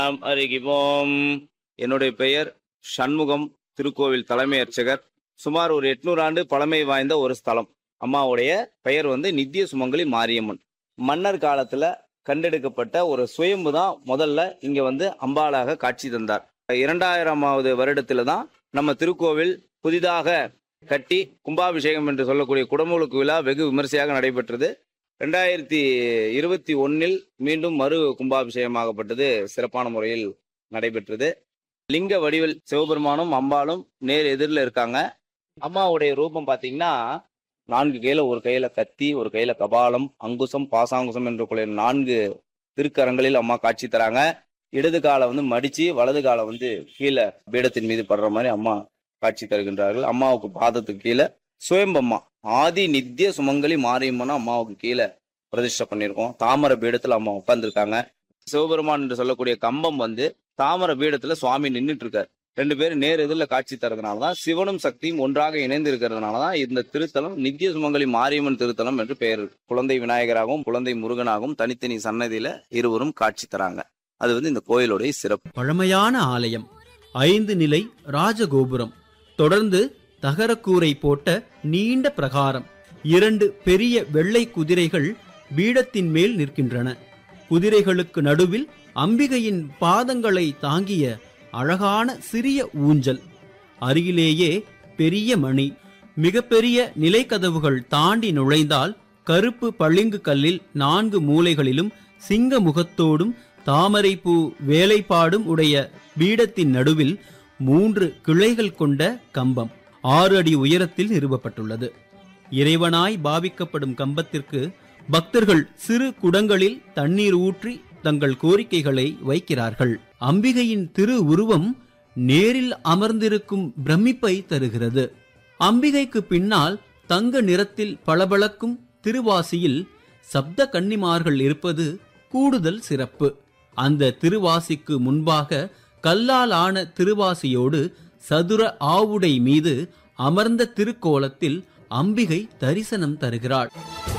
நாம் அறிகிவோம் என்னுடைய பெயர் சண்முகம் திருக்கோவில் தலைமை அர்ச்சகர் சுமார் ஒரு எட்நூறு ஆண்டு பழமை வாய்ந்த ஒரு ஸ்தலம் அம்மாவுடைய பெயர் வந்து நித்திய சுமங்கலி மாரியம்மன் மன்னர் காலத்துல கண்டெடுக்கப்பட்ட ஒரு சுயம்பு தான் முதல்ல இங்க வந்து அம்பாளாக காட்சி தந்தார் இரண்டாயிரமாவது வருடத்துல தான் நம்ம திருக்கோவில் புதிதாக கட்டி கும்பாபிஷேகம் என்று சொல்லக்கூடிய குடமுழுக்கு விழா வெகு விமரிசையாக நடைபெற்றது ரெண்டாயிரத்தி இருபத்தி ஒன்னில் மீண்டும் மறு கும்பாபிஷேகமாகப்பட்டது சிறப்பான முறையில் நடைபெற்றது லிங்க வடிவில் சிவபெருமானும் அம்பாளும் நேர் எதிரில் இருக்காங்க அம்மாவுடைய ரூபம் பார்த்தீங்கன்னா நான்கு கையில ஒரு கையில கத்தி ஒரு கையில கபாலம் அங்குசம் பாசாங்குசம் என்று கூடிய நான்கு திருக்கரங்களில் அம்மா காட்சி தராங்க இடது காலை வந்து மடிச்சு வலது காலை வந்து கீழே பீடத்தின் மீது படுற மாதிரி அம்மா காட்சி தருகின்றார்கள் அம்மாவுக்கு பாதத்துக்கு கீழே சுயம்பம்மா ஆதி நித்திய சுமங்கலி மாரியம்மனா அம்மாவுக்கு கீழே பிரதிஷ்டை பண்ணியிருக்கோம் தாமரை பீடத்துல அம்மா உட்கார்ந்துருக்காங்க சிவபெருமான் என்று சொல்லக்கூடிய கம்பம் வந்து தாமரை பீடத்துல சுவாமி நின்றுட்டு இருக்காரு ரெண்டு பேரும் நேர் எதிரில் காட்சி தரதுனாலதான் சிவனும் சக்தியும் ஒன்றாக இணைந்து இருக்கிறதுனாலதான் இந்த திருத்தலம் நித்திய சுமங்கலி மாரியம்மன் திருத்தலம் என்று பெயர் குழந்தை விநாயகராகவும் குழந்தை முருகனாகவும் தனித்தனி சன்னதியில இருவரும் காட்சி தராங்க அது வந்து இந்த கோயிலுடைய சிறப்பு பழமையான ஆலயம் ஐந்து நிலை ராஜகோபுரம் தொடர்ந்து தகரக்கூரை போட்ட நீண்ட பிரகாரம் இரண்டு பெரிய வெள்ளை குதிரைகள் பீடத்தின் மேல் நிற்கின்றன குதிரைகளுக்கு நடுவில் அம்பிகையின் பாதங்களை தாங்கிய அழகான சிறிய ஊஞ்சல் அருகிலேயே பெரிய மணி மிகப்பெரிய நிலைக்கதவுகள் தாண்டி நுழைந்தால் கருப்பு பளிங்கு கல்லில் நான்கு மூலைகளிலும் சிங்க முகத்தோடும் தாமரைப்பூ வேலைப்பாடும் உடைய பீடத்தின் நடுவில் மூன்று கிளைகள் கொண்ட கம்பம் ஆறு அடி உயரத்தில் நிறுவப்பட்டுள்ளது இறைவனாய் பாவிக்கப்படும் கம்பத்திற்கு பக்தர்கள் சிறு குடங்களில் தண்ணீர் ஊற்றி தங்கள் கோரிக்கைகளை வைக்கிறார்கள் அம்பிகையின் திரு உருவம் நேரில் அமர்ந்திருக்கும் பிரமிப்பை தருகிறது அம்பிகைக்கு பின்னால் தங்க நிறத்தில் பளபளக்கும் திருவாசியில் சப்த கன்னிமார்கள் இருப்பது கூடுதல் சிறப்பு அந்த திருவாசிக்கு முன்பாக கல்லால் ஆன திருவாசியோடு சதுர ஆவுடை மீது அமர்ந்த திருக்கோலத்தில் அம்பிகை தரிசனம் தருகிறாள்